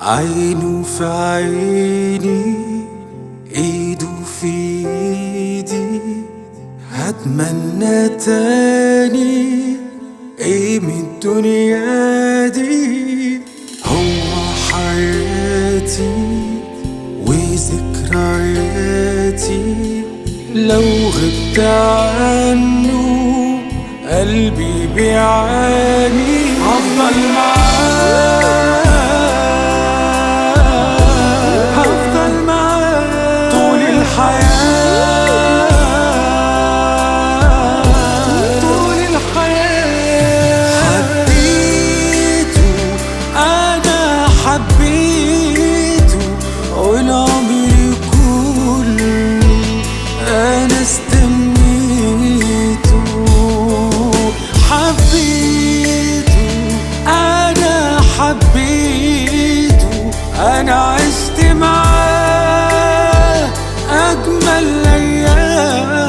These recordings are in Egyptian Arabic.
عينه في عيني ايده في ايدي هتمنى تاني ايه من الدنيا دي هو حياتي وذكرياتي لو غبت عنه قلبي بيعاني هفضل معاه هفضل معاه طول الحياة طول الحياة حبيته أنا حبيته والعمر كله أنا استنيته حبيته أنا حبيته أنا عشت معاه أجمل أيام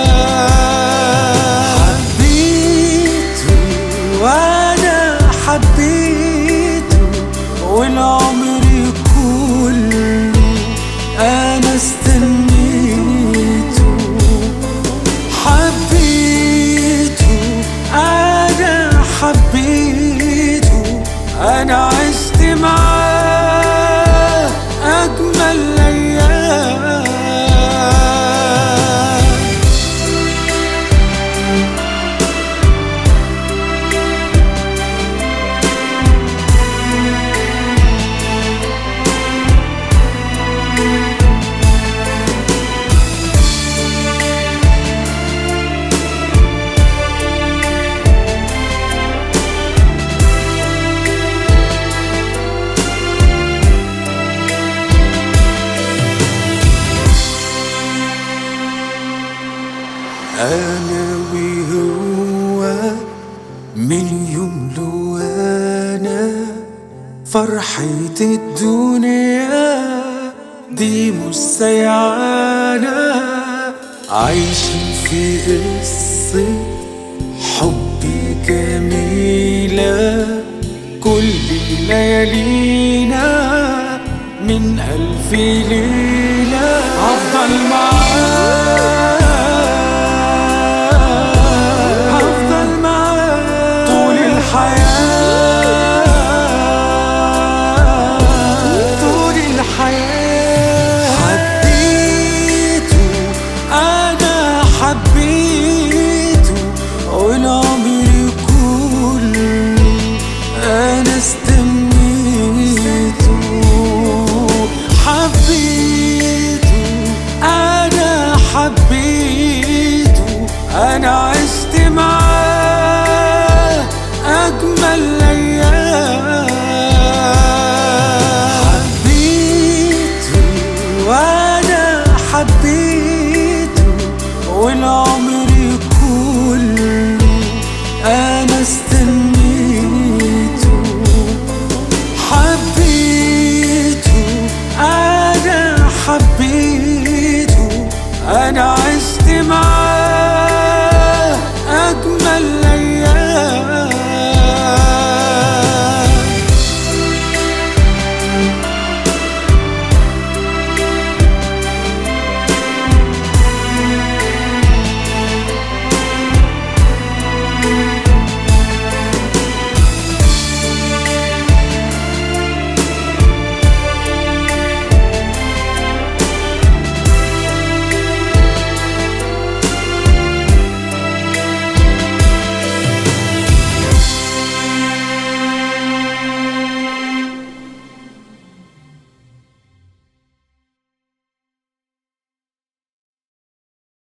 حبيته وأنا حبيته والعمر كله أنا استنيته حبيته أنا حبيته أنا عشت معاه أجمل أيام أنا وهو من يوم له أنا فرحة الدنيا دي مش سيعانة عايشين في قصة حب جميلة كل ليالينا من ألف ليلة